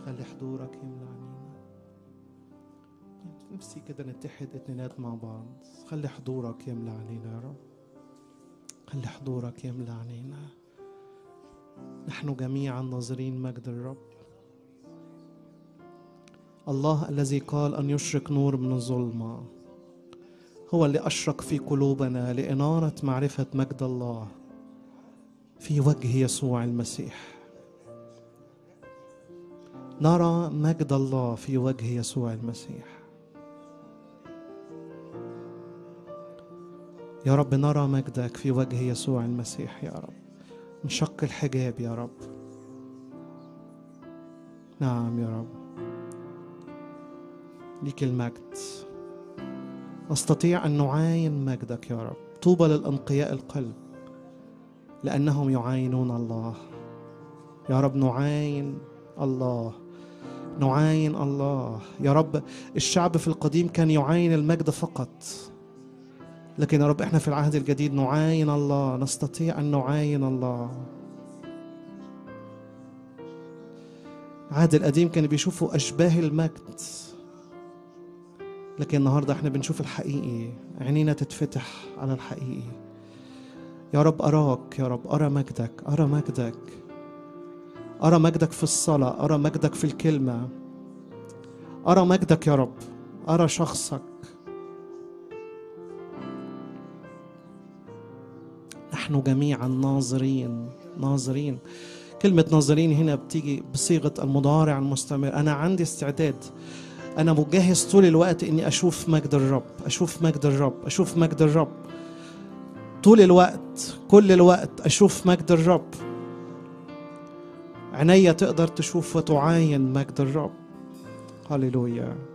خلي حضورك يملى علينا نفسي كده نتحد اتنينات مع بعض خلي حضورك يملى علينا يا رب خلي حضورك يملى علينا نحن جميعا ناظرين مجد الرب الله الذي قال ان يشرق نور من الظلمه هو اللي اشرق في قلوبنا لاناره معرفه مجد الله في وجه يسوع المسيح نرى مجد الله في وجه يسوع المسيح يا رب نرى مجدك في وجه يسوع المسيح يا رب انشق الحجاب يا رب نعم يا رب ليك المجد نستطيع ان نعاين مجدك يا رب طوبى للانقياء القلب لانهم يعاينون الله يا رب نعاين الله نعاين الله يا رب الشعب في القديم كان يعاين المجد فقط لكن يا رب احنا في العهد الجديد نعاين الله نستطيع ان نعاين الله العهد القديم كانوا بيشوفوا اشباه المجد لكن النهارده احنا بنشوف الحقيقي عينينا تتفتح على الحقيقي يا رب اراك يا رب ارى مجدك ارى مجدك ارى مجدك في الصلاه ارى مجدك في الكلمه ارى مجدك يا رب ارى شخصك نحن جميعا ناظرين ناظرين كلمة ناظرين هنا بتيجي بصيغة المضارع المستمر أنا عندي استعداد أنا مجهز طول الوقت إني أشوف مجد الرب أشوف مجد الرب أشوف مجد الرب طول الوقت كل الوقت أشوف مجد الرب عينيا تقدر تشوف وتعاين مجد الرب هللويا